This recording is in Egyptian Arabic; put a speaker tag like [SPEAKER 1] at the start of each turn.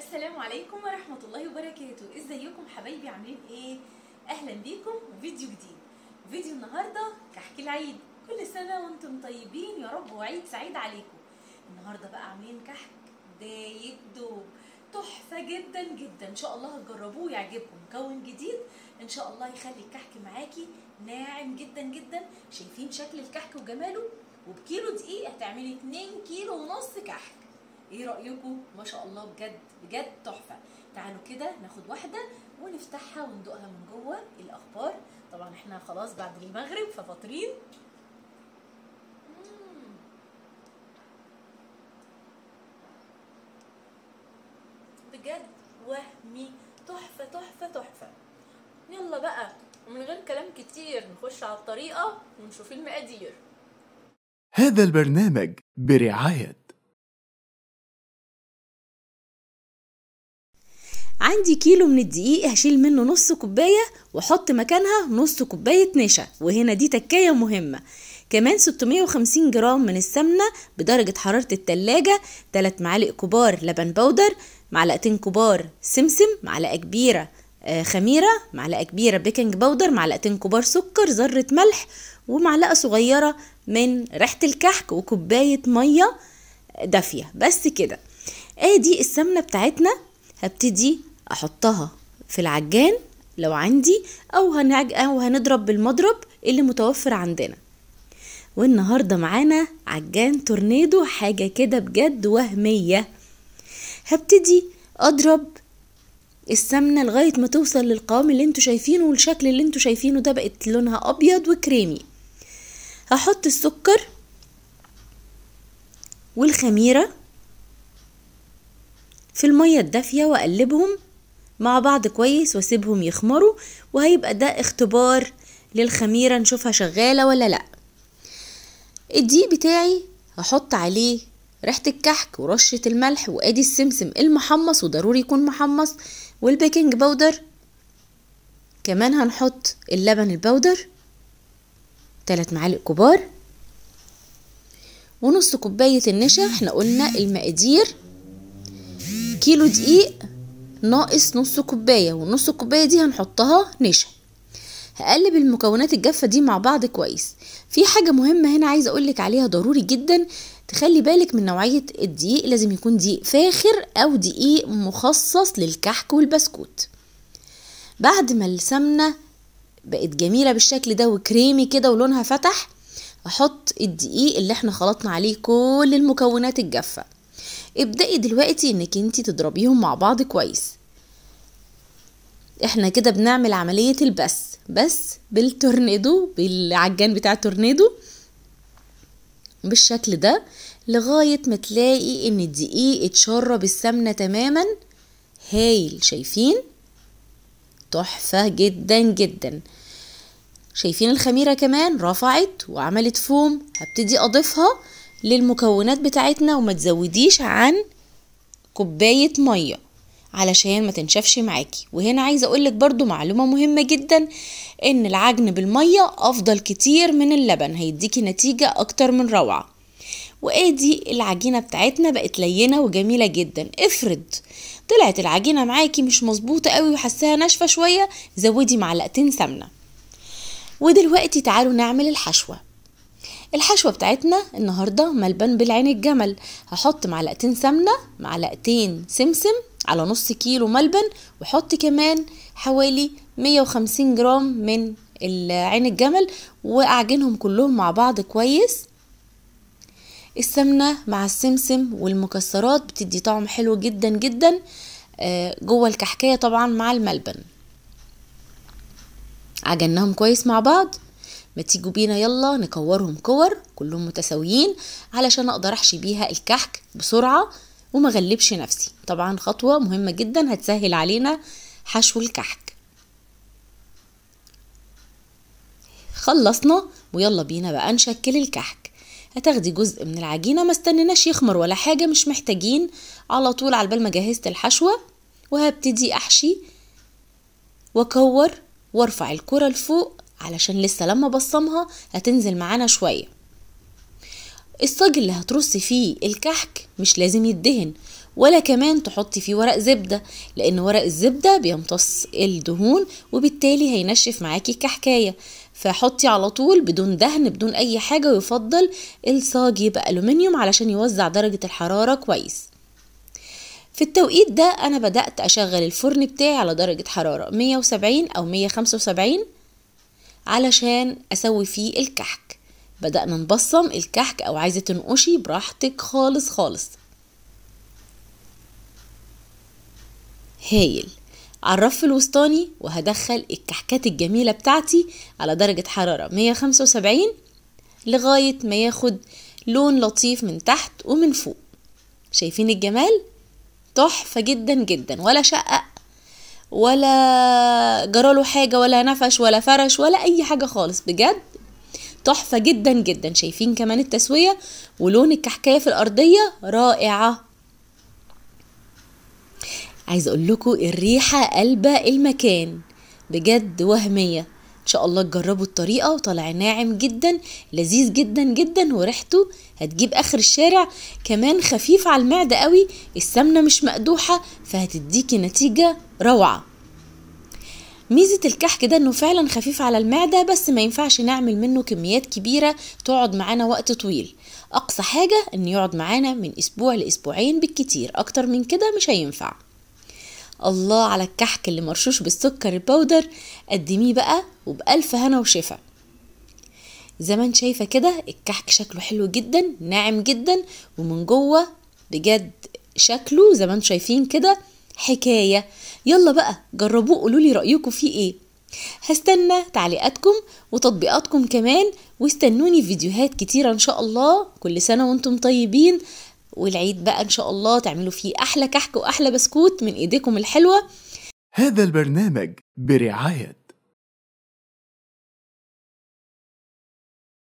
[SPEAKER 1] السلام عليكم ورحمة الله وبركاته ازيكم حبايبي عاملين ايه اهلا بيكم وفيديو جديد فيديو النهاردة كحك العيد كل سنة وانتم طيبين يا رب وعيد سعيد عليكم النهاردة بقى عاملين كحك دايب دوب تحفة جدا جدا ان شاء الله هتجربوه ويعجبكم مكون جديد ان شاء الله يخلي الكحك معاكي ناعم جدا جدا شايفين شكل الكحك وجماله وبكيلو دقيق هتعملي 2 كيلو ونص كحك ايه رايكم ما شاء الله بجد بجد تحفه تعالوا كده ناخد واحده ونفتحها وندوقها من جوه إيه الاخبار طبعا احنا خلاص بعد المغرب ففاطرين مم. بجد وهمي تحفه تحفه تحفه يلا بقى ومن غير كلام كتير نخش على الطريقه ونشوف المقادير
[SPEAKER 2] هذا البرنامج برعاية
[SPEAKER 3] عندي كيلو من الدقيق هشيل منه نص كوباية واحط مكانها نص كوباية نشا وهنا دي تكاية مهمة كمان 650 جرام من السمنة بدرجة حرارة التلاجة 3 معالق كبار لبن بودر معلقتين كبار سمسم معلقة كبيرة آه، خميرة معلقة كبيرة بيكنج باودر معلقتين كبار سكر ذرة ملح ومعلقة صغيرة من ريحة الكحك وكوباية مية دافية بس كده ادي السمنة بتاعتنا هبتدي احطها في العجان لو عندي او هنعج او هنضرب بالمضرب اللي متوفر عندنا والنهارده معانا عجان تورنيدو حاجه كده بجد وهميه هبتدي اضرب السمنه لغايه ما توصل للقوام اللي انتوا شايفينه والشكل اللي انتوا شايفينه ده بقت لونها ابيض وكريمي هحط السكر والخميره في المية الدافية وأقلبهم مع بعض كويس واسيبهم يخمروا وهيبقى ده اختبار للخميرة نشوفها شغالة ولا لأ الدقيق بتاعي هحط عليه ريحة الكحك ورشة الملح وادي السمسم المحمص وضروري يكون محمص والبيكنج باودر كمان هنحط اللبن البودر تلات معالق كبار ونص كوباية النشا احنا قلنا المقادير كيلو دقيق ناقص نص كوباية والنص كوباية دي هنحطها نشا هقلب المكونات الجافة دي مع بعض كويس في حاجة مهمة هنا عايزة أقولك عليها ضروري جدا تخلي بالك من نوعية الدقيق لازم يكون دقيق فاخر أو دقيق مخصص للكحك والبسكوت بعد ما السمنة بقت جميلة بالشكل ده وكريمي كده ولونها فتح احط الدقيق اللي احنا خلطنا عليه كل المكونات الجافه ابدأي دلوقتي انك انتي تضربيهم مع بعض كويس احنا كده بنعمل عملية البس بس بالتورنيدو بالعجان بتاع التورنيدو بالشكل ده لغاية ما تلاقي ان الدقيق اتشرب السمنة تماما هايل شايفين تحفة جدا جدا شايفين الخميرة كمان رفعت وعملت فوم هبتدي اضيفها للمكونات بتاعتنا وما تزوديش عن كوباية مية علشان ما تنشفش معاكي وهنا عايزة اقولك برضو معلومة مهمة جدا ان العجن بالمية افضل كتير من اللبن هيديكي نتيجة اكتر من روعة وادي العجينة بتاعتنا بقت لينة وجميلة جدا افرض طلعت العجينة معاكي مش مظبوطة قوي وحساها ناشفة شوية زودي معلقتين سمنة ودلوقتي تعالوا نعمل الحشوة الحشوة بتاعتنا النهاردة ملبن بالعين الجمل هحط معلقتين سمنة معلقتين سمسم على نص كيلو ملبن وحط كمان حوالي 150 جرام من عين الجمل واعجنهم كلهم مع بعض كويس السمنة مع السمسم والمكسرات بتدي طعم حلو جدا جدا جوه الكحكاية طبعا مع الملبن عجناهم كويس مع بعض ما تيجوا بينا يلا نكورهم كور كلهم متساويين علشان اقدر احشي بيها الكحك بسرعة وما غلبش نفسي طبعا خطوة مهمة جدا هتسهل علينا حشو الكحك خلصنا ويلا بينا بقى نشكل الكحك هتاخدي جزء من العجينة ما استنناش يخمر ولا حاجة مش محتاجين على طول على بال ما جهزت الحشوة وهبتدي احشي واكور وارفع الكرة لفوق علشان لسه لما بصمها هتنزل معانا شوية الصاج اللي هترصي فيه الكحك مش لازم يدهن ولا كمان تحطي فيه ورق زبدة لأن ورق الزبدة بيمتص الدهون وبالتالي هينشف معاكي الكحكاية فحطي على طول بدون دهن بدون أي حاجة ويفضل الصاج يبقى ألومنيوم علشان يوزع درجة الحرارة كويس في التوقيت ده أنا بدأت أشغل الفرن بتاعي على درجة حرارة 170 أو 175 علشان أسوي فيه الكحك بدأنا نبصم الكحك أو عايزة تنقشي براحتك خالص خالص هايل على الرف الوسطاني وهدخل الكحكات الجميلة بتاعتي على درجة حرارة 175 لغاية ما ياخد لون لطيف من تحت ومن فوق شايفين الجمال تحفة جدا جدا ولا شقق ولا جراله حاجة ولا نفش ولا فرش ولا أي حاجة خالص بجد تحفة جدا جدا شايفين كمان التسوية ولون الكحكاية في الأرضية رائعة عايزة أقول لكم الريحة قلبة المكان بجد وهمية إن شاء الله تجربوا الطريقة وطلع ناعم جدا لذيذ جدا جدا وريحته هتجيب آخر الشارع كمان خفيف على المعدة قوي السمنة مش مقدوحة فهتديكي نتيجة روعة ميزة الكحك ده انه فعلا خفيف على المعدة بس ما ينفعش نعمل منه كميات كبيرة تقعد معانا وقت طويل اقصى حاجة ان يقعد معانا من اسبوع لاسبوعين بالكتير اكتر من كده مش هينفع الله على الكحك اللي مرشوش بالسكر البودر قدميه بقى وبألف هنا وشفا زي ما انت شايفة كده الكحك شكله حلو جدا ناعم جدا ومن جوه بجد شكله زي ما انتم شايفين كده حكاية يلا بقى جربوه قولوا لي رأيكم فيه ايه هستنى تعليقاتكم وتطبيقاتكم كمان واستنوني في فيديوهات كتيرة ان شاء الله كل سنة وانتم طيبين والعيد بقى ان شاء الله تعملوا فيه احلى كحك واحلى بسكوت من ايديكم الحلوة
[SPEAKER 2] هذا البرنامج برعاية